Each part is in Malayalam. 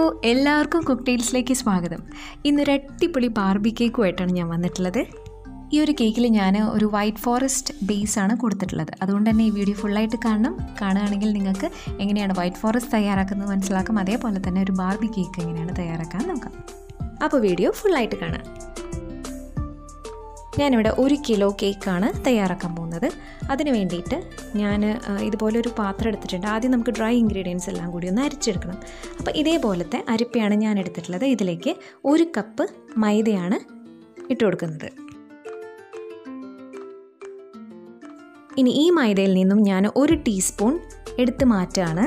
എല്ലാവർക്കും കുക്ടെയിൽസിലേക്ക് സ്വാഗതം ഇന്നൊരു അടിപൊളി ബാർബി കേക്കുമായിട്ടാണ് ഞാൻ വന്നിട്ടുള്ളത് ഈ ഒരു കേക്കിൽ ഞാൻ ഒരു വൈറ്റ് ഫോറസ്റ്റ് ബേസ് ആണ് കൊടുത്തിട്ടുള്ളത് അതുകൊണ്ട് തന്നെ ഈ വീഡിയോ ഫുള്ളായിട്ട് കാണണം കാണുകയാണെങ്കിൽ നിങ്ങൾക്ക് എങ്ങനെയാണ് വൈറ്റ് ഫോറസ്റ്റ് തയ്യാറാക്കുന്നത് മനസ്സിലാക്കും അതേപോലെ തന്നെ ഒരു ബാർബി കേക്ക് എങ്ങനെയാണ് തയ്യാറാക്കാൻ നോക്കാം അപ്പോൾ വീഡിയോ ഫുള്ളായിട്ട് കാണാം ഞാനിവിടെ ഒരു കിലോ കേക്കാണ് തയ്യാറാക്കാൻ പോകുന്നത് അതിന് വേണ്ടിയിട്ട് ഞാൻ ആ, ഇതുപോലെ ഒരു പാത്രം എടുത്തിട്ടുണ്ട് ആദ്യം നമുക്ക് ഡ്രൈ ഇൻഗ്രീഡിയൻസ് എല്ലാം കൂടി ഒന്ന് അരിച്ചെടുക്കണം അപ്പോൾ ഇതേപോലത്തെ അരിപ്പയാണ് ഞാൻ എടുത്തിട്ടുള്ളത് ഇതിലേക്ക് ഒരു കപ്പ് മൈദയാണ് ഇട്ട് കൊടുക്കുന്നത് ഇനി ഈ മൈദയിൽ നിന്നും ഞാൻ ഒരു ടീസ്പൂൺ എടുത്ത് മാറ്റാണ്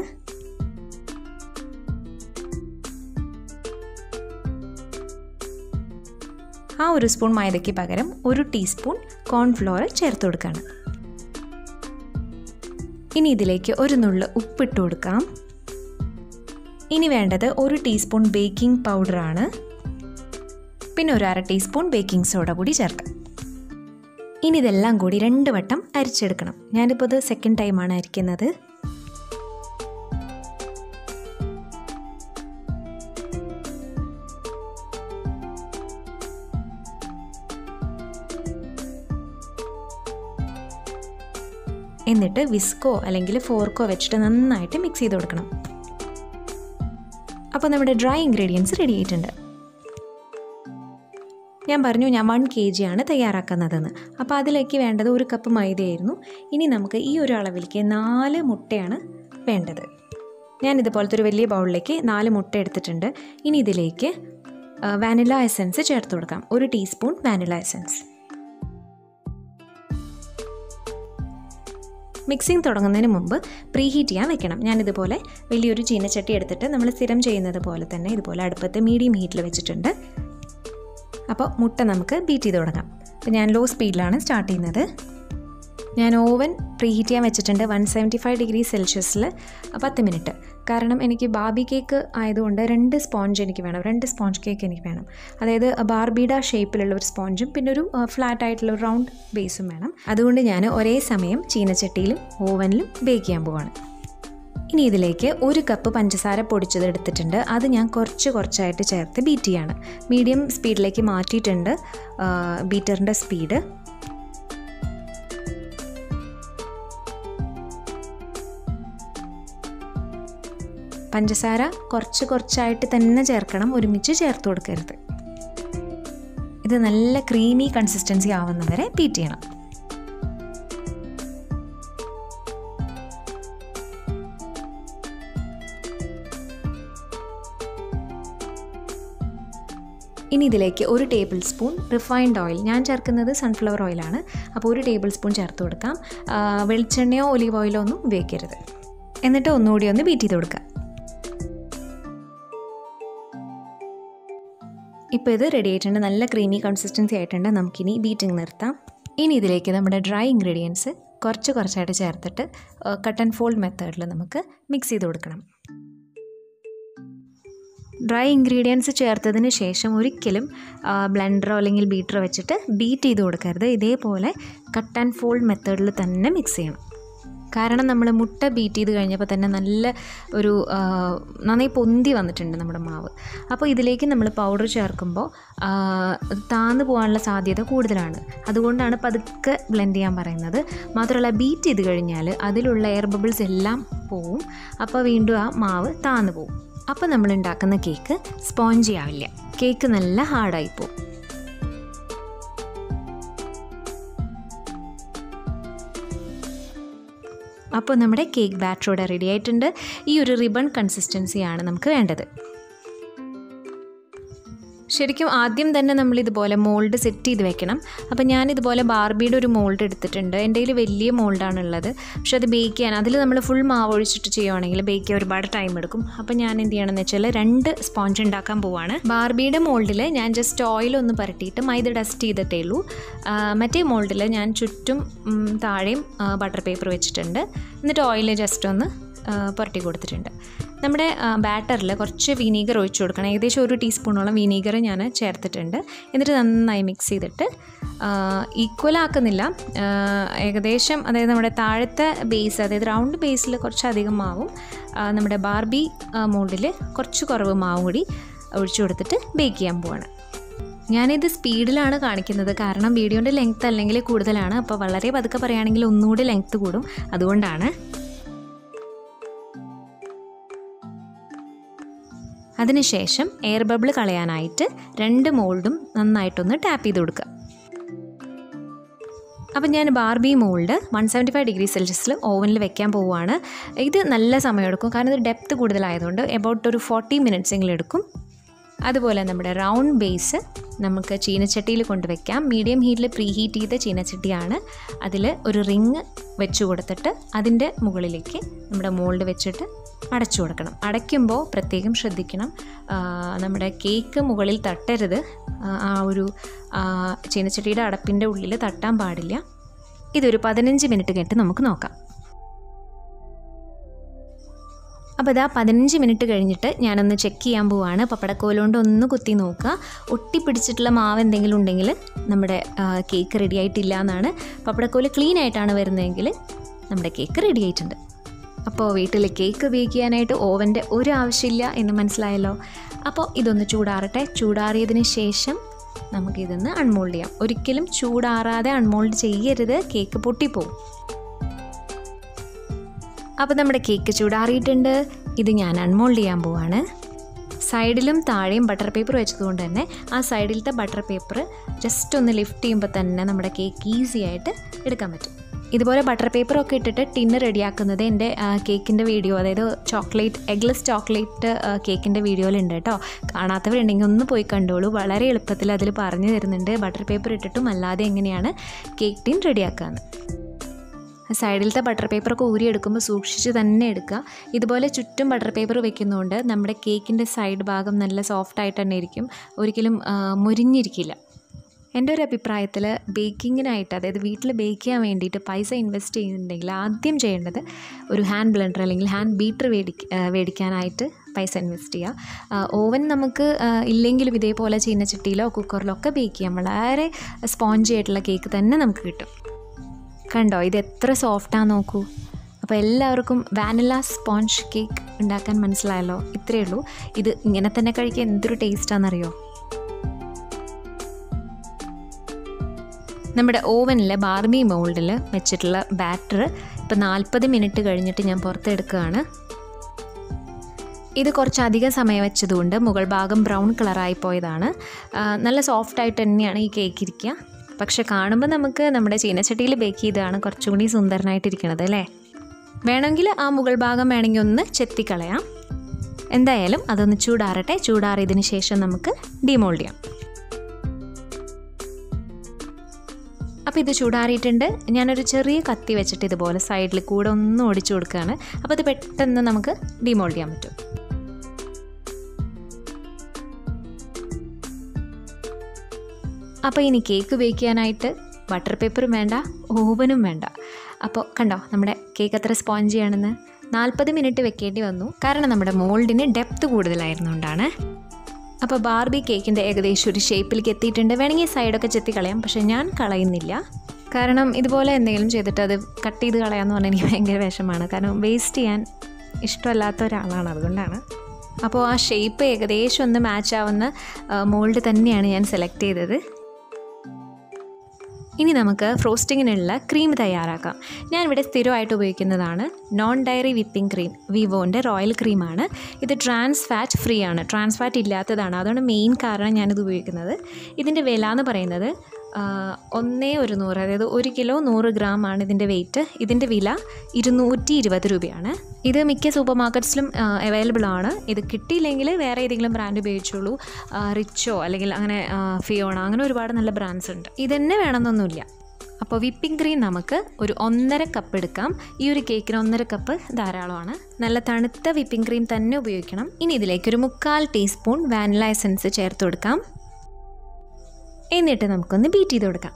ആ ഒരു സ്പൂൺ മൈദയ്ക്ക് പകരം ഒരു ടീസ്പൂൺ കോൺഫ്ലോർ ചേർത്ത് കൊടുക്കുകയാണ് ഇനി ഇതിലേക്ക് ഒരു നുള്ള് ഉപ്പിട്ട് കൊടുക്കാം ഇനി വേണ്ടത് ഒരു ടീസ്പൂൺ ബേക്കിംഗ് പൗഡറാണ് പിന്നെ ഒരു അര ടീസ്പൂൺ ബേക്കിംഗ് സോഡ കൂടി ചേർക്കാം ഇനി ഇതെല്ലാം കൂടി രണ്ട് വട്ടം അരിച്ചെടുക്കണം ഞാനിപ്പോൾ ഇത് സെക്കൻഡ് ടൈമാണ് അരിക്കുന്നത് എന്നിട്ട് വിസ്കോ അല്ലെങ്കിൽ ഫോർക്കോ വെച്ചിട്ട് നന്നായിട്ട് മിക്സ് ചെയ്ത് കൊടുക്കണം അപ്പോൾ നമ്മുടെ ഡ്രൈ ഇൻഗ്രീഡിയൻസ് റെഡി ആയിട്ടുണ്ട് ഞാൻ പറഞ്ഞു ഞാൻ വൺ കെ ജി ആണ് തയ്യാറാക്കുന്നതെന്ന് അപ്പോൾ അതിലേക്ക് വേണ്ടത് ഒരു കപ്പ് മൈദയായിരുന്നു ഇനി നമുക്ക് ഈ ഒരു അളവിലേക്ക് നാല് മുട്ടയാണ് വേണ്ടത് ഞാൻ ഇതുപോലത്തെ ഒരു വലിയ ബൗളിലേക്ക് നാല് മുട്ട എടുത്തിട്ടുണ്ട് ഇനി ഇതിലേക്ക് വാനില എസൻസ് ചേർത്ത് കൊടുക്കാം ഒരു ടീസ്പൂൺ വാനില എസൻസ് മിക്സിങ് തുടങ്ങുന്നതിന് മുമ്പ് പ്രീ ഹീറ്റ് ചെയ്യാൻ വെക്കണം ഞാനിതുപോലെ വലിയൊരു ചീനച്ചട്ടി എടുത്തിട്ട് നമ്മൾ സ്ഥിരം ചെയ്യുന്നത് പോലെ തന്നെ ഇതുപോലെ അടുപ്പത്ത് മീഡിയം ഹീറ്റിൽ വെച്ചിട്ടുണ്ട് അപ്പോൾ മുട്ട നമുക്ക് ബീറ്റ് ചെയ്ത് തുടങ്ങാം അപ്പോൾ ഞാൻ ലോ സ്പീഡിലാണ് സ്റ്റാർട്ട് ചെയ്യുന്നത് ഞാൻ ഓവൻ പ്രീ ഹീറ്റ് ചെയ്യാൻ വെച്ചിട്ടുണ്ട് വൺ സെവൻറ്റി ഫൈവ് ഡിഗ്രി സെൽഷ്യസിൽ പത്ത് മിനിറ്റ് കാരണം എനിക്ക് ബാർബി കേക്ക് ആയതുകൊണ്ട് രണ്ട് സ്പോഞ്ച് എനിക്ക് വേണം രണ്ട് സ്പോഞ്ച് കേക്ക് എനിക്ക് വേണം അതായത് ബാർബിയുടെ ഷേപ്പിലുള്ള ഒരു സ്പോഞ്ചും പിന്നെ ഒരു ഫ്ലാറ്റ് ആയിട്ടുള്ള ഒരു റൗണ്ട് ബേസും വേണം അതുകൊണ്ട് ഞാൻ ഒരേ സമയം ചീനച്ചട്ടിയിലും ഓവനിലും ബേക്ക് ചെയ്യാൻ പോവാണ് ഇനി ഇതിലേക്ക് ഒരു കപ്പ് പഞ്ചസാര പൊടിച്ചത് എടുത്തിട്ടുണ്ട് അത് ഞാൻ കുറച്ച് കുറച്ചായിട്ട് ചേർത്ത് ബീറ്റ് ചെയ്യാണ് മീഡിയം സ്പീഡിലേക്ക് മാറ്റിയിട്ടുണ്ട് ബീറ്ററിൻ്റെ സ്പീഡ് പഞ്ചസാര കുറച്ച് കുറച്ചായിട്ട് തന്നെ ചേർക്കണം ഒരുമിച്ച് ചേർത്ത് കൊടുക്കരുത് ഇത് നല്ല ക്രീമി കൺസിസ്റ്റൻസി ആവുന്നവരെ ബീറ്റ് ചെയ്യണം ഇനി ഇതിലേക്ക് ഒരു ടേബിൾ സ്പൂൺ റിഫൈൻഡ് ഓയിൽ ഞാൻ ചേർക്കുന്നത് സൺഫ്ലവർ ഓയിലാണ് അപ്പോൾ ഒരു ടേബിൾ സ്പൂൺ ചേർത്ത് കൊടുക്കാം ആ, വെളിച്ചെണ്ണയോ ഒലീവ് ഓയിലോ ഒന്നും ഉപയോഗിക്കരുത് എന്നിട്ട് ഒന്നുകൂടി ഒന്ന് ബീറ്റ് ചെയ്ത് കൊടുക്കുക ഇപ്പോൾ ഇത് റെഡി ആയിട്ടുണ്ട് നല്ല ക്രീമി കൺസിസ്റ്റൻസി ആയിട്ടുണ്ട് നമുക്കിനി ബീറ്റിംഗ് നിർത്താം ഇനി ഇതിലേക്ക് നമ്മുടെ ഡ്രൈ ഇൻഗ്രീഡിയൻസ് കുറച്ച് കുറച്ചായിട്ട് ചേർത്തിട്ട് കട്ട് ആൻഡ് ഫോൾഡ് മെത്തേഡിൽ നമുക്ക് മിക്സ് ചെയ്ത് കൊടുക്കണം ഡ്രൈ ഇൻഗ്രീഡിയൻസ് ചേർത്തതിന് ശേഷം ഒരിക്കലും ബ്ലെൻഡറോ അല്ലെങ്കിൽ ബീറ്ററോ വെച്ചിട്ട് ബീറ്റ് ചെയ്ത് കൊടുക്കരുത് ഇതേപോലെ കട്ട് ആൻഡ് ഫോൾഡ് മെത്തേഡിൽ തന്നെ മിക്സ് ചെയ്യണം കാരണം നമ്മൾ മുട്ട ബീറ്റ് ചെയ്ത് കഴിഞ്ഞപ്പോൾ തന്നെ നല്ല ഒരു ആ, നന്നായി പൊന്തി വന്നിട്ടുണ്ട് നമ്മുടെ മാവ് അപ്പോൾ ഇതിലേക്ക് നമ്മൾ പൗഡർ ചേർക്കുമ്പോൾ ആ, അത് താന്നു പോകാനുള്ള സാധ്യത കൂടുതലാണ് അതുകൊണ്ടാണ് പതുക്കെ ബ്ലെൻഡ് ചെയ്യാൻ പറയുന്നത് മാത്രമല്ല ബീറ്റ് ചെയ്ത് കഴിഞ്ഞാൽ അതിലുള്ള എയർ ബബിൾസ് എല്ലാം പോവും അപ്പോൾ വീണ്ടും ആ മാവ് താന്നു പോവും അപ്പോൾ നമ്മൾ ഉണ്ടാക്കുന്ന കേക്ക് സ്പോഞ്ചി ആവില്ല കേക്ക് നല്ല ഹാർഡായി പോകും അപ്പോൾ നമ്മുടെ കേക്ക് ബാറ്റർ ഇവിടെ റെഡി ആയിട്ടുണ്ട് ഈ ഒരു റിബൺ കൺസിസ്റ്റൻസിയാണ് നമുക്ക് വേണ്ടത് ശരിക്കും ആദ്യം തന്നെ നമ്മൾ ഇതുപോലെ മോൾഡ് സെറ്റ് ചെയ്ത് വെക്കണം അപ്പോൾ ഞാൻ ഇതുപോലെ ബാർബിയുടെ ഒരു മോൾഡ് എടുത്തിട്ടുണ്ട് എൻ്റെ കയ്യിൽ വലിയ മോൾഡാണുള്ളത് പക്ഷെ അത് ബേക്ക് ചെയ്യാൻ അതിൽ നമ്മൾ ഫുൾ മാവ് ഒഴിച്ചിട്ട് ചെയ്യുവാണെങ്കിൽ ബേക്ക് ചെയ്യാൻ ഒരുപാട് ടൈം എടുക്കും അപ്പോൾ ഞാൻ എന്ത് ചെയ്യണമെന്ന് വെച്ചാൽ രണ്ട് സ്പോഞ്ച് ഉണ്ടാക്കാൻ പോവാണ് ബാർബിയുടെ മോൾഡിൽ ഞാൻ ജസ്റ്റ് ഓയിൽ ഒന്ന് പരട്ടിയിട്ട് മൈദ ഡസ്റ്റ് ചെയ്തിട്ടേ ഉള്ളൂ ആ, മറ്റേ മോൾഡിൽ ഞാൻ ചുറ്റും ഉം, താഴെയും ബട്ടർ പേപ്പർ വെച്ചിട്ടുണ്ട് എന്നിട്ട് ഓയിൽ ജസ്റ്റ് ഒന്ന് ആ, പുരട്ടി കൊടുത്തിട്ടുണ്ട് നമ്മുടെ ബാറ്ററിൽ കുറച്ച് വിനീഗർ ഒഴിച്ചു കൊടുക്കണം ഏകദേശം ഒരു ടീസ്പൂണോളം വിനീഗർ ഞാൻ ചേർത്തിട്ടുണ്ട് എന്നിട്ട് നന്നായി മിക്സ് ചെയ്തിട്ട് ഈക്വൽ ആക്കുന്നില്ല ആ, ഏകദേശം അതായത് നമ്മുടെ താഴത്തെ ബേസ് അതായത് റൗണ്ട് ബേസിൽ കുറച്ചധികം മാവും ആ, നമ്മുടെ ബാർബി മോൾഡിൽ കുറച്ച് കുറവ് മാവും കൂടി ഒഴിച്ചു കൊടുത്തിട്ട് ബേക്ക് ചെയ്യാൻ പോവാണ് ഞാനിത് സ്പീഡിലാണ് കാണിക്കുന്നത് കാരണം വീഡിയോൻ്റെ ലെങ്ത് അല്ലെങ്കിൽ കൂടുതലാണ് അപ്പോൾ വളരെ പതുക്കെ പറയുകയാണെങ്കിൽ ഒന്നുകൂടി ലെങ്ത് കൂടും അതുകൊണ്ടാണ് അതിനുശേഷം എയർ ബബിൾ കളയാനായിട്ട് രണ്ട് മോൾഡും നന്നായിട്ടൊന്ന് ടാപ്പ് ചെയ്ത് കൊടുക്കുക അപ്പം ഞാൻ Barbie mould one seventy five degree സെൽഷ്യസിൽ ഓവനിൽ വെക്കാൻ പോവുകയാണ് ഇത് നല്ല സമയമെടുക്കും കാരണം ഇത് ഡെപ്ത് കൂടുതലായതുകൊണ്ട് എബൌട്ട് ഒരു ഫോർട്ടി മിനിറ്റ്സ് എങ്കിലും എടുക്കും അതുപോലെ നമ്മുടെ റൗണ്ട് ബേസ് നമുക്ക് ചീനച്ചട്ടിയിൽ കൊണ്ടുവയ്ക്കാം മീഡിയം ഹീറ്റിൽ പ്രീ ഹീറ്റ് ചെയ്ത ചീനച്ചട്ടിയാണ് അതിൽ ഒരു റിങ് വെച്ച് കൊടുത്തിട്ട് അതിൻ്റെ മുകളിലേക്ക് നമ്മുടെ മോൾഡ് വെച്ചിട്ട് അടച്ചു കൊടുക്കണം അടയ്ക്കുമ്പോൾ പ്രത്യേകം ശ്രദ്ധിക്കണം ആ, നമ്മുടെ കേക്ക് മുകളിൽ തട്ടരുത് ആ, ആ ഒരു ആ, ചീനച്ചട്ടിയുടെ അടപ്പിൻ്റെ ഉള്ളിൽ തട്ടാൻ പാടില്ല ഇതൊരു പതിനഞ്ച് മിനിറ്റ് കഴിഞ്ഞിട്ട് നമുക്ക് നോക്കാം അപ്പോൾ ഇതാ പതിനഞ്ച് മിനിറ്റ് കഴിഞ്ഞിട്ട് ഞാനൊന്ന് ചെക്ക് ചെയ്യാൻ പോവാണ് പപ്പടക്കോലുകൊണ്ട് ഒന്ന് കുത്തി നോക്കുക ഒട്ടിപ്പിടിച്ചിട്ടുള്ള മാവ് എന്തെങ്കിലും ഉണ്ടെങ്കിൽ നമ്മുടെ ആ, കേക്ക് റെഡി ആയിട്ടില്ല എന്നാണ് പപ്പടക്കോല് ക്ലീൻ ആയിട്ടാണ് വരുന്നതെങ്കിൽ നമ്മുടെ കേക്ക് റെഡി ആയിട്ടുണ്ട് അപ്പോൾ വീട്ടിൽ കേക്ക് ബേക്ക് ചെയ്യാനായിട്ട് ഓവൻ്റെ ഒരു ആവശ്യമില്ല എന്ന് മനസ്സിലായല്ലോ അപ്പോൾ ഇതൊന്ന് ചൂടാറട്ടെ ചൂടാറിയതിന് ശേഷം നമുക്കിതൊന്ന് അൺമോൾഡ് ചെയ്യാം ഒരിക്കലും ചൂടാറാതെ അൺമോൾഡ് ചെയ്യരുത് കേക്ക് പൊട്ടിപ്പോവും അപ്പോൾ നമ്മുടെ കേക്ക് ചൂടാറിയിട്ടുണ്ട് ഇത് ഞാൻ അൺമോൾഡ് ചെയ്യാൻ പോവാണ് സൈഡിലും താഴെയും ബട്ടർ പേപ്പർ വെച്ചതുകൊണ്ട് തന്നെ ആ സൈഡിലത്തെ ബട്ടർ പേപ്പർ ജസ്റ്റ് ഒന്ന് ലിഫ്റ്റ് ചെയ്യുമ്പോൾ തന്നെ നമ്മുടെ കേക്ക് ഈസി ആയിട്ട് എടുക്കാൻ പറ്റും ഇതുപോലെ ബട്ടർ പേപ്പറൊക്കെ ഇട്ടിട്ട് ടിന്ന് റെഡിയാക്കുന്നത് എൻ്റെ കേക്കിൻ്റെ വീഡിയോ അതായത് ചോക്ലേറ്റ് എഗ്ലെസ് ചോക്ലേറ്റ് കേക്കിൻ്റെ വീഡിയോയിലുണ്ട് കേട്ടോ കാണാത്തവരുണ്ടെങ്കിൽ ഒന്ന് പോയി കണ്ടോളൂ വളരെ എളുപ്പത്തിൽ അതിൽ പറഞ്ഞു തരുന്നുണ്ട് ബട്ടർ പേപ്പർ ഇട്ടിട്ടും അല്ലാതെ എങ്ങനെയാണ് കേക്ക് ടിൻ റെഡിയാക്കാമെന്ന് സൈഡിലത്തെ ബട്ടർ പേപ്പറൊക്കെ ഊരിയെടുക്കുമ്പോൾ സൂക്ഷിച്ച് തന്നെ എടുക്കുക ഇതുപോലെ ചുറ്റും ബട്ടർ പേപ്പർ വെക്കുന്നതുകൊണ്ട് നമ്മുടെ കേക്കിൻ്റെ സൈഡ് ഭാഗം നല്ല സോഫ്റ്റ് ആയിട്ട് തന്നെ ഇരിക്കും ഒരിക്കലും ആ, മുരിഞ്ഞിരിക്കില്ല എൻ്റെ ഒരു അഭിപ്രായത്തിൽ ബേക്കിങ്ങിനായിട്ട് അതായത് വീട്ടിൽ ബേക്ക് ചെയ്യാൻ വേണ്ടിയിട്ട് പൈസ ഇൻവെസ്റ്റ് ചെയ്യുന്നുണ്ടെങ്കിൽ ആദ്യം ചെയ്യേണ്ടത് ഒരു ഹാൻഡ് ബ്ലെൻഡർ അല്ലെങ്കിൽ ഹാൻഡ് ബീറ്റർ മേടിക്ക മേടിക്കാനായിട്ട് പൈസ ഇൻവെസ്റ്റ് ചെയ്യുക ഓവൻ നമുക്ക് ആ, ഇല്ലെങ്കിലും ഇതേപോലെ ചീനച്ചട്ടിയിലോ കുക്കറിലോ ഒക്കെ ബേക്ക് ചെയ്യാം വളരെ സ്പോഞ്ചി ആയിട്ടുള്ള കേക്ക് തന്നെ നമുക്ക് കിട്ടും കണ്ടോ ഇത് എത്ര സോഫ്റ്റാന്ന് നോക്കൂ അപ്പോൾ എല്ലാവർക്കും വാനില സ്പോഞ്ച് കേക്ക് ഉണ്ടാക്കാൻ മനസ്സിലായല്ലോ ഇത്രയേ ഉള്ളൂ ഇത് ഇങ്ങനെ തന്നെ കഴിക്കാൻ എന്തൊരു ടേസ്റ്റാണെന്നറിയോ നമ്മുടെ ഓവനിലെ ബാർബി മോൾഡിൽ വെച്ചിട്ടുള്ള ബാറ്റർ ഇപ്പോൾ നാൽപ്പത് മിനിറ്റ് കഴിഞ്ഞിട്ട് ഞാൻ പുറത്തെടുക്കുകയാണ് ഇത് കുറച്ചധികം സമയം വെച്ചതുകൊണ്ട് മുകൾ ഭാഗം ബ്രൗൺ കളറായി പോയതാണ് ആ, നല്ല സോഫ്റ്റായിട്ട് തന്നെയാണ് ഈ കേക്ക് ഇരിക്കുക പക്ഷെ കാണുമ്പോൾ നമുക്ക് നമ്മുടെ ചീനച്ചട്ടിയിൽ ബേക്ക് ചെയ്തതാണ് കുറച്ചും കൂടി സുന്ദരനായിട്ടിരിക്കണത് അല്ലേ വേണമെങ്കിൽ ആ മുകൾ ഭാഗം വേണമെങ്കിൽ ഒന്ന് ചെത്തിക്കളയാം എന്തായാലും അതൊന്ന് ചൂടാറട്ടെ ചൂടാറിയതിന് ശേഷം നമുക്ക് ഡിമോൾഡ് ചെയ്യാം അപ്പോൾ ഇത് ചൂടാറിയിട്ടുണ്ട് ഞാനൊരു ചെറിയ കത്തി വെച്ചിട്ട് ഇതുപോലെ സൈഡിൽ കൂടെ ഒന്ന് ഓടിച്ചു കൊടുക്കുകയാണ് അപ്പോൾ ഇത് പെട്ടെന്ന് നമുക്ക് ഡിമോൾഡ് ചെയ്യാൻ പറ്റും അപ്പോൾ ഇനി കേക്ക് ബേക്ക് ചെയ്യാനായിട്ട് ബട്ടർ പേപ്പറും വേണ്ട ഓവനും വേണ്ട അപ്പോൾ കണ്ടോ നമ്മുടെ കേക്ക് എത്ര സ്പോഞ്ചിയാണെന്ന് നാൽപ്പത് മിനിറ്റ് വെക്കേണ്ടി വന്നു കാരണം നമ്മുടെ മോൾഡിന് ഡെപ്ത് കൂടുതലായിരുന്നുകൊണ്ടാണ് അപ്പോൾ ബാർബി കേക്കിൻ്റെ ഏകദേശം ഒരു ഷേപ്പിലേക്ക് എത്തിയിട്ടുണ്ട് വേണമെങ്കിൽ സൈഡൊക്കെ ചെത്തി കളയാം പക്ഷേ ഞാൻ കളയുന്നില്ല കാരണം ഇതുപോലെ എന്തെങ്കിലും ചെയ്തിട്ട് അത് കട്ട് ചെയ്ത് കളയാമെന്ന് പറഞ്ഞാൽ എനിക്ക് ഭയങ്കര വിഷമമാണ് കാരണം വേസ്റ്റ് ചെയ്യാൻ ഇഷ്ടമല്ലാത്ത ഒരാളാണ് അതുകൊണ്ടാണ് അപ്പോൾ ആ ഷേപ്പ് ഏകദേശം ഒന്ന് മാച്ച് ആവുന്ന മോൾഡ് തന്നെയാണ് ഞാൻ സെലക്ട് ചെയ്തത് ഇനി നമുക്ക് ഫ്രോസ്റ്റിങ്ങിനുള്ള ക്രീം തയ്യാറാക്കാം ഞാനിവിടെ സ്ഥിരമായിട്ട് ഉപയോഗിക്കുന്നതാണ് നോൺ ഡയറി വിപ്പിംഗ് ക്രീം വിവോൻ്റെ റോയൽ ക്രീമാണ് ഇത് ട്രാൻസ് ഫാറ്റ് ഫ്രീ ആണ് ട്രാൻസ് ഫാറ്റ് ഇല്ലാത്തതാണ് അതുകൊണ്ട് മെയിൻ കാരണം ഞാനിത് ഉപയോഗിക്കുന്നത് ഇതിൻ്റെ വില എന്ന് പറയുന്നത് ആ, ഒന്നേ ഒരു നൂറ് അതായത് ഒരു കിലോ നൂറ് ഗ്രാം ആണ് ഇതിൻ്റെ വെയിറ്റ് ഇതിൻ്റെ വില ഇരുന്നൂറ്റി ഇരുപത് രൂപയാണ് ഇത് മിക്ക സൂപ്പർ മാർക്കറ്റ്സിലും അവൈലബിൾ ആണ് ഇത് കിട്ടിയില്ലെങ്കിൽ വേറെ ഏതെങ്കിലും ബ്രാൻഡ് ഉപയോഗിച്ചോളൂ ആ, റിച്ചോ അല്ലെങ്കിൽ അങ്ങനെ ആ, ഫിയോണ അങ്ങനെ ഒരുപാട് നല്ല ബ്രാൻഡ്സ് ഉണ്ട് ഇതന്നെ വേണമെന്നൊന്നുമില്ല അപ്പോൾ വിപ്പിംഗ് ക്രീം നമുക്ക് ഒരു ഒന്നര കപ്പ് എടുക്കാം ഈ ഒരു കേക്കിന് ഒന്നര കപ്പ് ധാരാളമാണ് നല്ല തണുത്ത വിപ്പിംഗ് ക്രീം തന്നെ ഉപയോഗിക്കണം ഇനി ഇതിലേക്ക് ഒരു മുക്കാൽ ടീസ്പൂൺ വാനില എസൻസ് ചേർത്ത് കൊടുക്കാം എന്നിട്ട് നമുക്കൊന്ന് ബീറ്റ് ചെയ്ത് കൊടുക്കാം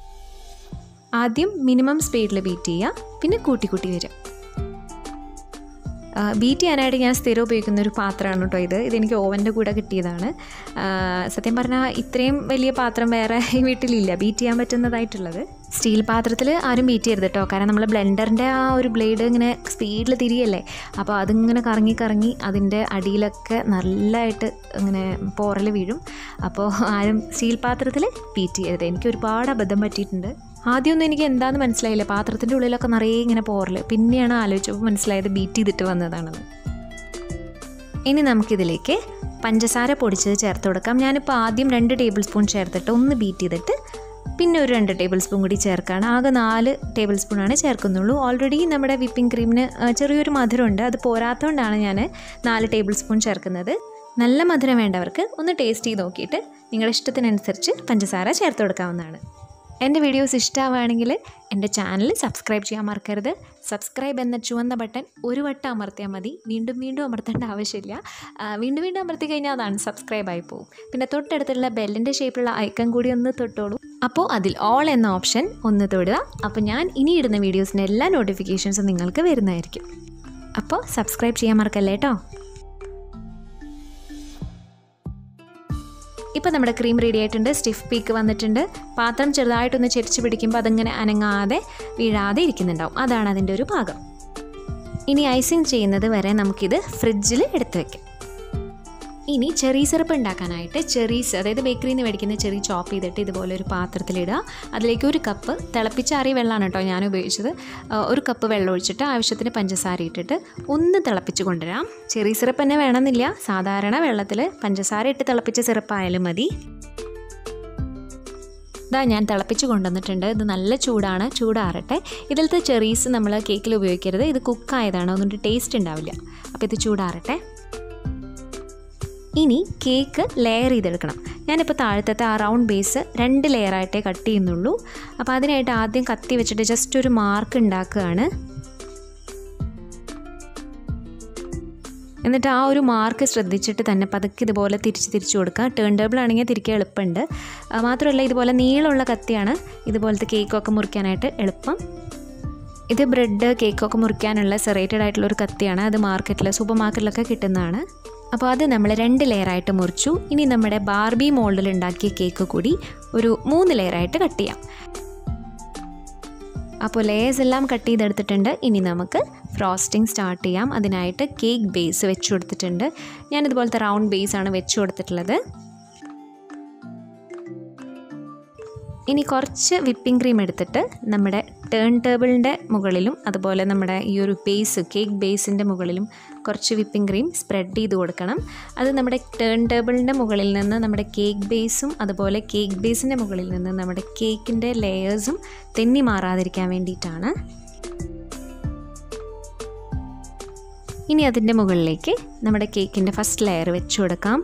ആദ്യം മിനിമം സ്പീഡിൽ ബീറ്റ് ചെയ്യുക പിന്നെ കൂട്ടി കൂട്ടി വരിക ബീറ്റ് ചെയ്യാനായിട്ട് ഞാൻ സ്ഥിരം ഉപയോഗിക്കുന്ന ഒരു പാത്രമാണ് കേട്ടോ ഇത് ഇതെനിക്ക് ഓവൻ്റെ കൂടെ കിട്ടിയതാണ് ആ, സത്യം പറഞ്ഞാൽ ഇത്രയും വലിയ പാത്രം വേറെ ഈ വീട്ടിലില്ല ബീറ്റ് ചെയ്യാൻ പറ്റുന്നതായിട്ടുള്ളത് സ്റ്റീൽ പാത്രത്തിൽ ആരും ബീറ്റ് ചെയ്യരുത് കേട്ടോ കാരണം നമ്മൾ ബ്ലെൻഡറിൻ്റെ ആ ഒരു ബ്ലേഡ് ഇങ്ങനെ സ്പീഡിൽ തിരിയല്ലേ അപ്പോൾ അതിങ്ങനെ കറങ്ങി കറങ്ങി അതിൻ്റെ അടിയിലൊക്കെ നല്ലതായിട്ട് ഇങ്ങനെ പോറൽ വീഴും അപ്പോൾ ആരും സ്റ്റീൽ പാത്രത്തിൽ ബീറ്റ് ചെയ്യരുത് എനിക്ക് ഒരുപാട് അബദ്ധം പറ്റിയിട്ടുണ്ട് ആദ്യമൊന്നും എനിക്ക് എന്താണെന്ന് മനസ്സിലായില്ല പാത്രത്തിൻ്റെ ഉള്ളിലൊക്കെ നിറയെ ഇങ്ങനെ പോറൽ പിന്നെയാണ് ആലോചിച്ചപ്പോൾ മനസ്സിലായത് ബീറ്റ് ചെയ്തിട്ട് വന്നതാണെന്ന് ഇനി നമുക്കിതിലേക്ക് പഞ്ചസാര പൊടിച്ചത് ചേർത്ത് കൊടുക്കാം ഞാനിപ്പോൾ ആദ്യം രണ്ട് ടേബിൾ സ്പൂൺ ചേർത്തിട്ട് ഒന്ന് ബീറ്റ് ചെയ്തിട്ട് പിന്നെ ഒരു രണ്ട് ടേബിൾ സ്പൂൺ കൂടി ചേർക്കുകയാണ് ആകെ നാല് ടേബിൾ സ്പൂണാണ് ചേർക്കുന്നുള്ളൂ ഓൾറെഡി നമ്മുടെ വിപ്പിംഗ് ക്രീമിന് ആ, ചെറിയൊരു മധുരമുണ്ട് അത് പോരാത്തതുകൊണ്ടാണ് ഞാൻ നാല് ടേബിൾ സ്പൂൺ ചേർക്കുന്നത് നല്ല മധുരം വേണ്ടവർക്ക് ഒന്ന് ടേസ്റ്റ് ചെയ്ത് നോക്കിയിട്ട് നിങ്ങളുടെ ഇഷ്ടത്തിനനുസരിച്ച് പഞ്ചസാര ചേർത്ത് കൊടുക്കാവുന്നതാണ് എൻ്റെ വീഡിയോസ് ഇഷ്ടമാവുകയാണെങ്കിൽ എൻ്റെ ചാനൽ സബ്സ്ക്രൈബ് ചെയ്യാൻ മറക്കരുത് സബ്സ്ക്രൈബ് എന്ന ചുവന്ന ബട്ടൺ ഒരു വട്ടം അമർത്തിയാൽ മതി വീണ്ടും വീണ്ടും അമർത്തേണ്ട ആവശ്യമില്ല ആ, വീണ്ടും വീണ്ടും അമർത്തി കഴിഞ്ഞാൽ അതാണ് സബ്സ്ക്രൈബ് ആയി പോകും പിന്നെ തൊട്ടടുത്തുള്ള ബെല്ലിൻ്റെ ഷേപ്പിലുള്ള ഐക്കൺ കൂടി ഒന്ന് തൊട്ടോളൂ അപ്പോൾ അതിൽ ഓൾ എന്ന ഓപ്ഷൻ ഒന്ന് തൊടുക അപ്പോൾ ഞാൻ ഇനി ഇടുന്ന വീഡിയോസിൻ്റെ എല്ലാ നോട്ടിഫിക്കേഷൻസും നിങ്ങൾക്ക് വരുന്നതായിരിക്കും അപ്പോൾ സബ്സ്ക്രൈബ് ചെയ്യാൻ മറക്കല്ലേ കേട്ടോ ഇപ്പോൾ നമ്മുടെ ക്രീം റെഡി ആയിട്ടുണ്ട് സ്റ്റിഫ് പീക്ക് വന്നിട്ടുണ്ട് പാത്രം ചെറുതായിട്ടൊന്ന് ചെരിച്ച് പിടിക്കുമ്പോൾ അതിങ്ങനെ അനങ്ങാതെ വീഴാതെ ഇരിക്കുന്നുണ്ടാവും അതാണ് അതിൻ്റെ ഒരു ഭാഗം ഇനി ഐസിങ് ചെയ്യുന്നത് വരെ നമുക്കിത് ഫ്രിഡ്ജിൽ എടുത്ത് വെക്കാം ഇനി ചെറി സിറപ്പ് ഉണ്ടാക്കാനായിട്ട് ചെറീസ് അതായത് ബേക്കറിയിൽ നിന്ന് മേടിക്കുന്ന ചെറി ചോപ്പ് ചെയ്തിട്ട് ഇതുപോലെ ഒരു പാത്രത്തിലിടുക അതിലേക്ക് ഒരു കപ്പ് തിളപ്പിച്ചാറിയ വെള്ളമാണ് കേട്ടോ ഞാൻ ഉപയോഗിച്ചത് ആ, ഒരു കപ്പ് വെള്ളം ഒഴിച്ചിട്ട് ആവശ്യത്തിന് പഞ്ചസാര ഇട്ടിട്ട് ഒന്ന് തിളപ്പിച്ച് കൊണ്ടുവരാം ചെറി സിറപ്പ് തന്നെ വേണമെന്നില്ല സാധാരണ വെള്ളത്തിൽ പഞ്ചസാര ഇട്ട് തിളപ്പിച്ച സിറപ്പായാലും മതി ഇതാ ഞാൻ തിളപ്പിച്ച് കൊണ്ടുവന്നിട്ടുണ്ട് ഇത് നല്ല ചൂടാണ് ചൂടാറട്ടെ ഇതിലത്തെ ചെറീസ് നമ്മൾ കേക്കിൽ ഉപയോഗിക്കരുത് ഇത് കുക്കായതാണ് അതുകൊണ്ട് ടേസ്റ്റ് ഉണ്ടാവില്ല അപ്പോൾ ഇത് ചൂടാറട്ടെ ഇനി കേക്ക് ലെയർ ചെയ്തെടുക്കണം ഞാനിപ്പോൾ താഴത്തെ ആ റൗണ്ട് ബേസ് രണ്ട് ലെയറായിട്ടേ കട്ട് ചെയ്യുന്നുള്ളൂ അപ്പോൾ അതിനായിട്ട് ആദ്യം കത്തി വെച്ചിട്ട് ജസ്റ്റ് ഒരു മാർക്ക് ഉണ്ടാക്കുകയാണ് എന്നിട്ട് ആ ഒരു മാർക്ക് ശ്രദ്ധിച്ചിട്ട് തന്നെ പതുക്കെ ഇതുപോലെ തിരിച്ച് തിരിച്ച് കൊടുക്കുക ടേൺ ടേബിൾ ആണെങ്കിൽ തിരിക്കാൻ എളുപ്പമുണ്ട് ആ, മാത്രമല്ല ഇതുപോലെ നീളമുള്ള കത്തിയാണ് ഇതുപോലത്തെ കേക്കൊക്കെ മുറിക്കാനായിട്ട് എളുപ്പം ഇത് ബ്രെഡ് കേക്കൊക്കെ മുറിക്കാനുള്ള സെറേറ്റഡ് ആയിട്ടുള്ള ഒരു കത്തിയാണ് അത് മാർക്കറ്റിൽ സൂപ്പർ മാർക്കറ്റിലൊക്കെ കിട്ടുന്നതാണ് അപ്പോൾ അത് നമ്മൾ രണ്ട് ലെയറായിട്ട് മുറിച്ചു ഇനി നമ്മുടെ ബാർബി മോൾഡിൽ ഉണ്ടാക്കിയ കേക്ക് കൂടി ഒരു മൂന്ന് ലെയറായിട്ട് കട്ട് ചെയ്യാം അപ്പോൾ ലേയേഴ്സ് എല്ലാം കട്ട് ചെയ്തെടുത്തിട്ടുണ്ട് ഇനി നമുക്ക് ഫ്രോസ്റ്റിംഗ് സ്റ്റാർട്ട് ചെയ്യാം അതിനായിട്ട് കേക്ക് ബേസ് വെച്ച് കൊടുത്തിട്ടുണ്ട് ഞാൻ ഇതുപോലത്തെ റൗണ്ട് ബേസ് ആണ് വെച്ച് കൊടുത്തിട്ടുള്ളത് ഇനി കുറച്ച് വിപ്പിംഗ് ക്രീം എടുത്തിട്ട് നമ്മുടെ ടേൺ ടേബിളിൻ്റെ മുകളിലും അതുപോലെ നമ്മുടെ ഈ ഒരു ബേസ് കേക്ക് ബേസിൻ്റെ മുകളിലും കുറച്ച് വിപ്പിംഗ് ക്രീം സ്പ്രെഡ് ചെയ്ത് കൊടുക്കണം അത് നമ്മുടെ ടേൺ ടേബിളിൻ്റെ മുകളിൽ നിന്ന് നമ്മുടെ കേക്ക് ബേസും അതുപോലെ കേക്ക് ബേസിൻ്റെ മുകളിൽ നിന്ന് നമ്മുടെ കേക്കിൻ്റെ ലെയേഴ്സും തെന്നി മാറാതിരിക്കാൻ വേണ്ടിയിട്ടാണ് ഇനി അതിൻ്റെ മുകളിലേക്ക് നമ്മുടെ കേക്കിൻ്റെ ഫസ്റ്റ് ലെയർ വെച്ച് കൊടുക്കാം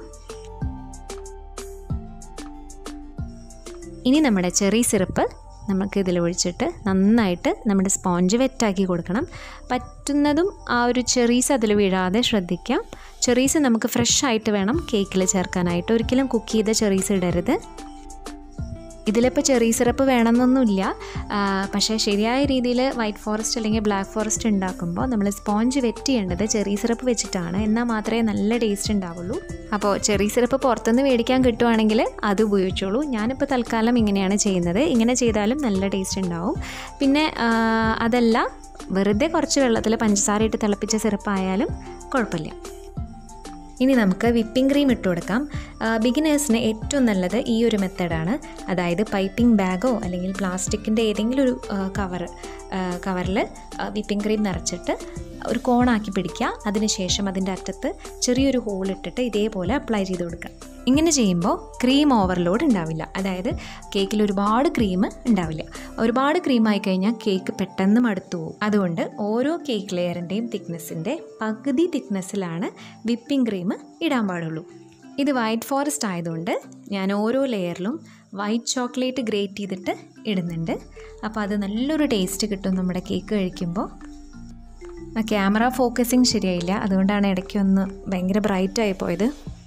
ഇനി നമ്മുടെ ചെറി സിറപ്പ് നമുക്ക് ഇതിൽ ഒഴിച്ചിട്ട് നന്നായിട്ട് നമ്മുടെ സ്പോഞ്ച് വെറ്റാക്കി കൊടുക്കണം പറ്റുന്നതും ആ ഒരു ചെറീസ് അതിൽ വീഴാതെ ശ്രദ്ധിക്കാം ചെറീസ് നമുക്ക് ഫ്രഷ് ആയിട്ട് വേണം കേക്കിൽ ചേർക്കാനായിട്ട് ഒരിക്കലും കുക്ക് ചെയ്ത ചെറീസ് ഇടരുത് ഇതിലിപ്പോൾ ചെറി സിറപ്പ് വേണമെന്നൊന്നുമില്ല ആ, പക്ഷേ ശരിയായ രീതിയിൽ വൈറ്റ് ഫോറസ്റ്റ് അല്ലെങ്കിൽ ബ്ലാക്ക് ഫോറസ്റ്റ് ഉണ്ടാക്കുമ്പോൾ നമ്മൾ സ്പോഞ്ച് വെറ്റ് ചെയ്യേണ്ടത് ചെറി സിറപ്പ് വെച്ചിട്ടാണ് എന്നാൽ മാത്രമേ നല്ല ടേസ്റ്റ് ഉണ്ടാവുള്ളൂ അപ്പോൾ ചെറി സിറപ്പ് പുറത്തുനിന്ന് മേടിക്കാൻ കിട്ടുവാണെങ്കിൽ അത് ഉപയോഗിച്ചോളൂ ഞാനിപ്പോൾ തൽക്കാലം ഇങ്ങനെയാണ് ചെയ്യുന്നത് ഇങ്ങനെ ചെയ്താലും നല്ല ടേസ്റ്റ് ഉണ്ടാവും പിന്നെ ആ, അതല്ല വെറുതെ കുറച്ച് വെള്ളത്തിൽ പഞ്ചസാര ഇട്ട് തിളപ്പിച്ച സിറപ്പായാലും കുഴപ്പമില്ല ഇനി നമുക്ക് വിപ്പിംഗ് ക്രീം ഇട്ട് കൊടുക്കാം ബിഗിനേഴ്സിന് ഏറ്റവും നല്ലത് ഈ ഒരു മെത്തേഡാണ് അതായത് പൈപ്പിംഗ് ബാഗോ അല്ലെങ്കിൽ പ്ലാസ്റ്റിക്കിൻ്റെ ഏതെങ്കിലും ഒരു കവർ കവറിൽ വിപ്പിംഗ് ക്രീം നിറച്ചിട്ട് ഒരു കോണാക്കി പിടിക്കുക അതിനുശേഷം അതിൻ്റെ അറ്റത്ത് ചെറിയൊരു ഹോൾ ഇട്ടിട്ട് ഇതേപോലെ അപ്ലൈ ചെയ്ത് കൊടുക്കുക ഇങ്ങനെ ചെയ്യുമ്പോൾ ക്രീം ഓവർലോഡ് ഉണ്ടാവില്ല അതായത് കേക്കിൽ ഒരുപാട് ക്രീം ഉണ്ടാവില്ല ഒരുപാട് ക്രീം ആയി കഴിഞ്ഞാൽ കേക്ക് പെട്ടെന്ന് മടുത്തു പോകും അതുകൊണ്ട് ഓരോ കേക്ക് ലെയറിൻ്റെയും തിക്നെസ്സിൻ്റെ പകുതി തിക്നെസ്സിലാണ് വിപ്പിംഗ് ക്രീം ഇടാൻ പാടുള്ളൂ ഇത് വൈറ്റ് ഫോറസ്റ്റ് ആയതുകൊണ്ട് ഞാൻ ഓരോ ലെയറിലും വൈറ്റ് ചോക്ലേറ്റ് ഗ്രേറ്റ് ചെയ്തിട്ട് ഇടുന്നുണ്ട് അപ്പോൾ അത് നല്ലൊരു ടേസ്റ്റ് കിട്ടും നമ്മുടെ കേക്ക് കഴിക്കുമ്പോൾ ആ ക്യാമറ ഫോക്കസിങ് ശരിയായില്ല അതുകൊണ്ടാണ് ഇടയ്ക്ക് ഒന്ന് ഭയങ്കര ബ്രൈറ്റ് ആയി പോയത്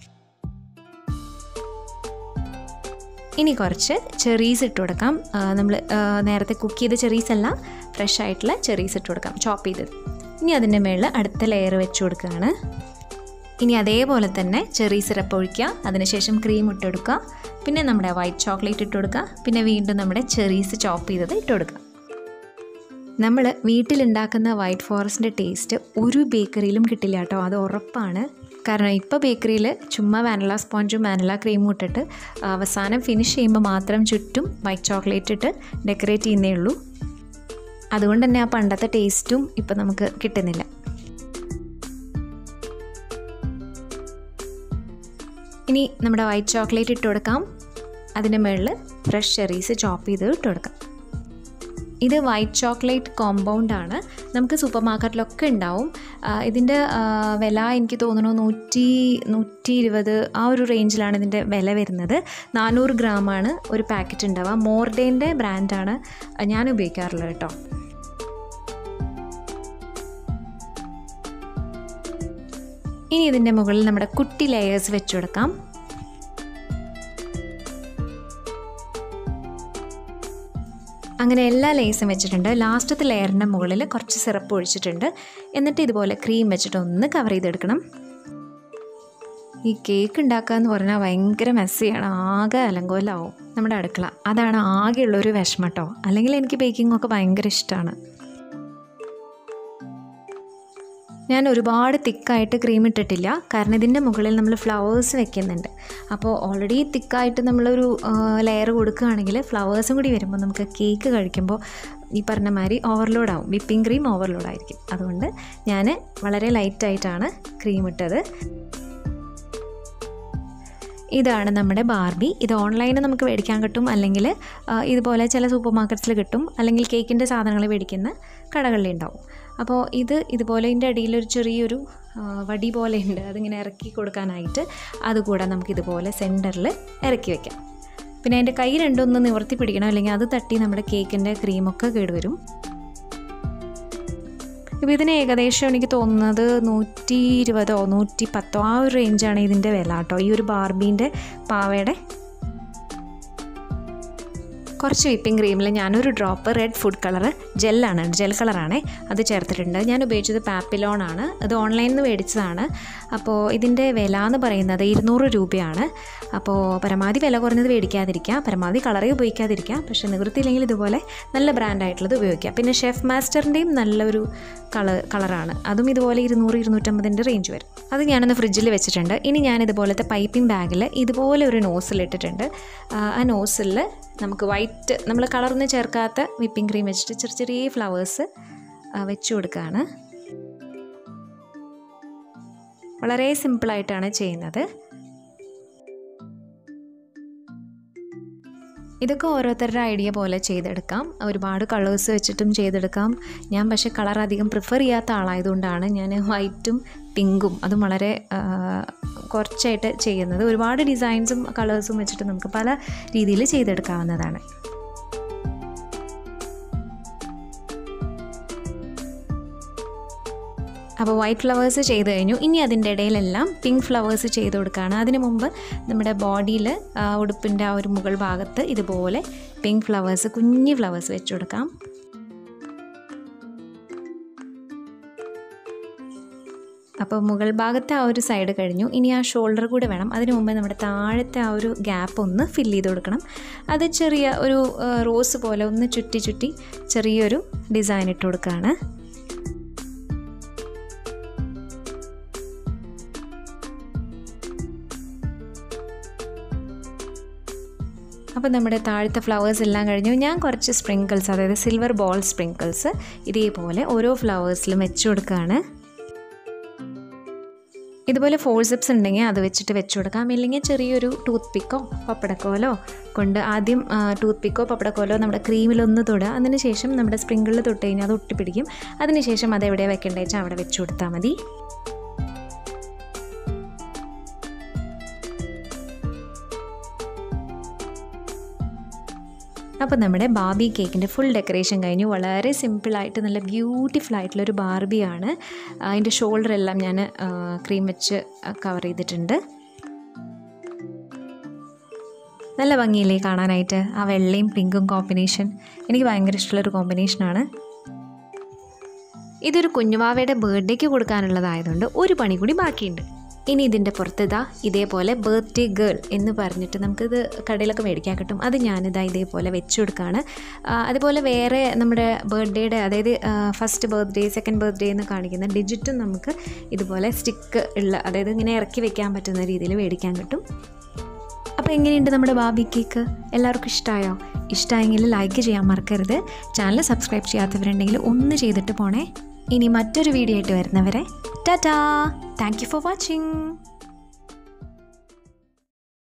ഇനി കുറച്ച് ചെറീസ് ഇട്ട് കൊടുക്കാം നമ്മൾ നേരത്തെ കുക്ക് ചെയ്ത ചെറീസ് അല്ല ഫ്രഷ് ആയിട്ടുള്ള ചെറീസ് ഇട്ട് കൊടുക്കാം ചോപ്പ് ചെയ്തത് ഇനി അതിൻ്റെ മുകളിൽ അടുത്ത ലെയർ വെച്ച് കൊടുക്കുകയാണ് ഇനി അതേപോലെ തന്നെ ചെറി സിറപ്പ് ഒഴിക്കുക അതിനുശേഷം ക്രീം ഇട്ടെടുക്കുക പിന്നെ നമ്മുടെ വൈറ്റ് ചോക്ലേറ്റ് ഇട്ട് കൊടുക്കുക പിന്നെ വീണ്ടും നമ്മുടെ ചെറീസ് ചോപ്പ് ചെയ്തത് ഇട്ട് കൊടുക്കുക നമ്മൾ വീട്ടിലുണ്ടാക്കുന്ന വൈറ്റ് ഫോറസ്റ്റിൻ്റെ ടേസ്റ്റ് ഒരു ബേക്കറിയിലും കിട്ടില്ല കേട്ടോ അത് ഉറപ്പാണ് കാരണം ഇപ്പോൾ ബേക്കറിയിൽ ചുമ്മാ വാനില സ്പോഞ്ചും വാനില ക്രീമും ഇട്ടിട്ട് അവസാനം ഫിനിഷ് ചെയ്യുമ്പോൾ മാത്രം ചുറ്റും വൈറ്റ് ചോക്ലേറ്റ് ഇട്ട് ഡെക്കറേറ്റ് ചെയ്യുന്നേ ഉള്ളൂ അതുകൊണ്ട് തന്നെ ആ പണ്ടത്തെ ടേസ്റ്റും ഇപ്പം നമുക്ക് കിട്ടുന്നില്ല ഇനി നമ്മുടെ വൈറ്റ് ചോക്ലേറ്റ് ഇട്ട് കൊടുക്കാം അതിൻ്റെ മുകളിൽ ഫ്രഷ് ചെറീസ് ചോപ്പ് ചെയ്ത് ഇട്ട് കൊടുക്കാം ഇത് വൈറ്റ് ചോക്ലേറ്റ് കോമ്പൗണ്ട് ആണ് നമുക്ക് സൂപ്പർ മാർക്കറ്റിലൊക്കെ ഉണ്ടാവും ഇതിൻ്റെ വില എനിക്ക് തോന്നുന്നു നൂറ്റി നൂറ്റി ഇരുപത് ആ ഒരു റേഞ്ചിലാണ് ഇതിൻ്റെ വില വരുന്നത് നാനൂറ് ഗ്രാമാണ് ഒരു പാക്കറ്റ് ഉണ്ടാവുക മോർഡേൻ്റെ ബ്രാൻഡാണ് ഞാൻ ഉപയോഗിക്കാറുള്ളത് കേട്ടോ ഇനി ഇതിൻ്റെ മുകളിൽ നമ്മുടെ കുട്ടി ലെയേഴ്സ് വെച്ച് കൊടുക്കാം അങ്ങനെ എല്ലാ ലേസും വെച്ചിട്ടുണ്ട് ലാസ്റ്റത്തെ ലെയറിൻ്റെ മുകളിൽ കുറച്ച് സിറപ്പ് ഒഴിച്ചിട്ടുണ്ട് എന്നിട്ട് ഇതുപോലെ ക്രീം വെച്ചിട്ട് ഒന്ന് കവർ ചെയ്തെടുക്കണം ഈ കേക്ക് ഉണ്ടാക്കുക എന്ന് പറഞ്ഞാൽ ഭയങ്കര മെസ്സിയാണ് ആകെ അലങ്കോലാവും നമ്മുടെ അടുക്കള അതാണ് ആകെയുള്ളൊരു വിഷമം കേട്ടോ അല്ലെങ്കിൽ എനിക്ക് ബേക്കിംഗ് ഒക്കെ ഭയങ്കര ഇഷ്ടമാണ് ഞാൻ ഒരുപാട് തിക്കായിട്ട് ക്രീം ഇട്ടിട്ടില്ല കാരണം ഇതിൻ്റെ മുകളിൽ നമ്മൾ ഫ്ലവേഴ്സ് വെക്കുന്നുണ്ട് അപ്പോൾ ഓൾറെഡി തിക്കായിട്ട് നമ്മളൊരു ലെയർ കൊടുക്കുകയാണെങ്കിൽ ഫ്ലവേഴ്സും കൂടി വരുമ്പോൾ നമുക്ക് കേക്ക് കഴിക്കുമ്പോൾ ഈ പറഞ്ഞ മാതിരി ഓവർലോഡ് ആവും വിപ്പിംഗ് ക്രീം ഓവർലോഡ് ആയിരിക്കും അതുകൊണ്ട് ഞാൻ വളരെ ലൈറ്റായിട്ടാണ് ക്രീം ഇട്ടത് ഇതാണ് നമ്മുടെ ബാർബി ഇത് ഓൺലൈനിൽ നമുക്ക് മേടിക്കാൻ കിട്ടും അല്ലെങ്കിൽ ഇതുപോലെ ചില സൂപ്പർ മാർക്കറ്റ്സിൽ കിട്ടും അല്ലെങ്കിൽ കേക്കിൻ്റെ സാധനങ്ങൾ മേടിക്കുന്ന കടകളിൽ ഉണ്ടാവും അപ്പോൾ ഇത് ഇതുപോലെ ഇതിൻ്റെ അടിയിലൊരു ചെറിയൊരു വടി പോലെ ഉണ്ട് അതിങ്ങനെ ഇറക്കി കൊടുക്കാനായിട്ട് അതുകൂടെ നമുക്കിതുപോലെ സെൻറ്ററിൽ ഇറക്കി വെക്കാം പിന്നെ അതിൻ്റെ കൈ രണ്ടൊന്ന് നിവർത്തി പിടിക്കണം അല്ലെങ്കിൽ അത് തട്ടി നമ്മുടെ കേക്കിൻ്റെ ക്രീമൊക്കെ കേടുവരും ഇപ്പോൾ ഇതിന് ഏകദേശം എനിക്ക് തോന്നുന്നത് നൂറ്റി ഇരുപതോ നൂറ്റി പത്തോ ആ ഒരു റേഞ്ചാണ് ഇതിൻ്റെ വില കേട്ടോ ഈ ഒരു ബാർബീൻ്റെ പാവയുടെ കുറച്ച് വിപ്പിംഗ് ക്രീമിൽ ഞാനൊരു ഡ്രോപ്പ് റെഡ് ഫുഡ് കളർ ജെല്ലാണ് ജെൽ കളറാണ് അത് ചേർത്തിട്ടുണ്ട് ഞാൻ ഉപയോഗിച്ചത് പാപ്പിലോൺ ആണ് അത് ഓൺലൈനിൽ നിന്ന് മേടിച്ചതാണ് അപ്പോൾ ഇതിൻ്റെ വില എന്ന് പറയുന്നത് ഇരുന്നൂറ് രൂപയാണ് അപ്പോൾ പരമാവധി വില കുറഞ്ഞത് മേടിക്കാതിരിക്കുക പരമാവധി കളറേ ഉപയോഗിക്കാതിരിക്കുക പക്ഷേ നിവൃത്തിയില്ലെങ്കിൽ ഇതുപോലെ നല്ല ബ്രാൻഡായിട്ടുള്ളത് ഉപയോഗിക്കുക പിന്നെ ഷെഫ് മാസ്റ്ററിൻ്റെയും നല്ലൊരു കളർ കളറാണ് അതും ഇതുപോലെ ഇരുന്നൂറ് ഇരുന്നൂറ്റമ്പതിൻ്റെ റേഞ്ച് വരും അത് ഞാനൊന്ന് ഫ്രിഡ്ജിൽ വെച്ചിട്ടുണ്ട് ഇനി ഞാൻ ഇതുപോലത്തെ പൈപ്പിംഗ് ബാഗിൽ ഇതുപോലെ ഒരു നോസിൽ ഇട്ടിട്ടുണ്ട് ആ നോസിൽ നമുക്ക് വൈറ്റ് നമ്മൾ കളറൊന്നും ചേർക്കാത്ത വിപ്പിംഗ് ക്രീം വെച്ചിട്ട് ചെറിയ ചെറിയ ഫ്ലവേഴ്സ് വെച്ച് കൊടുക്കുകയാണ് വളരെ സിമ്പിളായിട്ടാണ് ചെയ്യുന്നത് ഇതൊക്കെ ഓരോരുത്തരുടെ ഐഡിയ പോലെ ചെയ്തെടുക്കാം ഒരുപാട് കളേഴ്സ് വെച്ചിട്ടും ചെയ്തെടുക്കാം ഞാൻ പക്ഷേ കളർ അധികം പ്രിഫർ ചെയ്യാത്ത ആളായതുകൊണ്ടാണ് ഞാൻ വൈറ്റും പിങ്കും അതും വളരെ കുറച്ചായിട്ട് ചെയ്യുന്നത് ഒരുപാട് ഡിസൈൻസും കളേഴ്സും വെച്ചിട്ട് നമുക്ക് പല രീതിയിൽ ചെയ്തെടുക്കാവുന്നതാണ് അപ്പോൾ വൈറ്റ് ഫ്ലവേഴ്സ് ചെയ്ത് കഴിഞ്ഞു ഇനി അതിൻ്റെ ഇടയിലെല്ലാം പിങ്ക് ഫ്ലവേഴ്സ് ചെയ്ത് കൊടുക്കുകയാണ് അതിന് മുമ്പ് നമ്മുടെ ബോഡിയിൽ ഉടുപ്പിൻ്റെ ആ ഒരു മുകൾ ഭാഗത്ത് ഇതുപോലെ പിങ്ക് ഫ്ലവേഴ്സ് കുഞ്ഞു ഫ്ലവേഴ്സ് വെച്ച് കൊടുക്കാം അപ്പോൾ മുകൾ ഭാഗത്തെ ആ ഒരു സൈഡ് കഴിഞ്ഞു ഇനി ആ ഷോൾഡർ കൂടെ വേണം അതിന് മുമ്പ് നമ്മുടെ താഴത്തെ ആ ഒരു ഗ്യാപ്പ് ഒന്ന് ഫില്ല് ചെയ്ത് കൊടുക്കണം അത് ചെറിയ ഒരു റോസ് പോലെ ഒന്ന് ചുറ്റി ചുറ്റി ചെറിയൊരു ഡിസൈൻ ഇട്ട് കൊടുക്കുകയാണ് അപ്പോൾ നമ്മുടെ താഴത്തെ ഫ്ലവേഴ്സ് എല്ലാം കഴിഞ്ഞു ഞാൻ കുറച്ച് സ്പ്രിങ്കിൾസ് അതായത് സിൽവർ ബോൾ സ്പ്രിങ്കിൾസ് ഇതേപോലെ ഓരോ ഫ്ലവേഴ്സിലും വെച്ച് കൊടുക്കുകയാണ് ഇതുപോലെ ഫോൾസിപ്സ് ഉണ്ടെങ്കിൽ അത് വെച്ചിട്ട് വെച്ച് കൊടുക്കാം ഇല്ലെങ്കിൽ ചെറിയൊരു ടൂത്ത് പിക്കോ പപ്പടക്കോലോ കൊണ്ട് ആദ്യം ടൂത്ത് പിക്കോ പപ്പടക്കോലോ നമ്മുടെ ക്രീമിലൊന്ന് തൊടുക അതിന് ശേഷം നമ്മുടെ സ്പ്രിങ്കിളിൽ തൊട്ട് കഴിഞ്ഞാൽ അത് ഒട്ടിപ്പിടിക്കും അതിന് ശേഷം അത് എവിടെ വെക്കേണ്ടത് വെച്ചാൽ അവിടെ വെച്ച് കൊടുത്താൽ മതി അപ്പോൾ നമ്മുടെ ബാർബി കേക്കിൻ്റെ ഫുൾ ഡെക്കറേഷൻ കഴിഞ്ഞു വളരെ സിമ്പിളായിട്ട് നല്ല ബ്യൂട്ടിഫുൾ ആയിട്ടുള്ളൊരു ബാർബിയാണ് അതിൻ്റെ ഷോൾഡർ എല്ലാം ഞാൻ ക്രീം വെച്ച് കവർ ചെയ്തിട്ടുണ്ട് നല്ല ഭംഗിയില്ലേ കാണാനായിട്ട് ആ വെള്ളയും പിങ്കും കോമ്പിനേഷൻ എനിക്ക് ഭയങ്കര ഇഷ്ടമുള്ളൊരു കോമ്പിനേഷനാണ് ഇതൊരു കുഞ്ഞുവാവയുടെ ബർത്ത്ഡേക്ക് കൊടുക്കാനുള്ളതായതുകൊണ്ട് ഒരു പണി കൂടി ബാക്കിയുണ്ട് ഇനി ഇതിൻ്റെ പുറത്തിതാ ഇതേപോലെ ബർത്ത്ഡേ ഗേൾ എന്ന് പറഞ്ഞിട്ട് നമുക്കിത് കടയിലൊക്കെ മേടിക്കാൻ കിട്ടും അത് ഞാനിതാ ഇതേപോലെ വെച്ച് കൊടുക്കുകയാണ് ആ, അതുപോലെ വേറെ നമ്മുടെ ബർത്ത്ഡേയുടെ അതായത് ഫസ്റ്റ് ബർത്ത്ഡേ സെക്കൻഡ് ബർത്ത്ഡേ എന്ന് കാണിക്കുന്ന ഡിജിറ്റും നമുക്ക് ഇതുപോലെ സ്റ്റിക്ക് ഉള്ള അതായത് ഇങ്ങനെ ഇറക്കി വെക്കാൻ പറ്റുന്ന രീതിയിൽ മേടിക്കാൻ കിട്ടും അപ്പോൾ എങ്ങനെയുണ്ട് നമ്മുടെ ബാബി കേക്ക് എല്ലാവർക്കും ഇഷ്ടമായോ ഇഷ്ടമായെങ്കിൽ ലൈക്ക് ചെയ്യാൻ മറക്കരുത് ചാനൽ സബ്സ്ക്രൈബ് ചെയ്യാത്തവരുണ്ടെങ്കിൽ ഒന്ന് ചെയ്തിട്ട് പോണേ ഇനി മറ്റൊരു വീഡിയോ ആയിട്ട് വരുന്നവരെ tata thank you for watching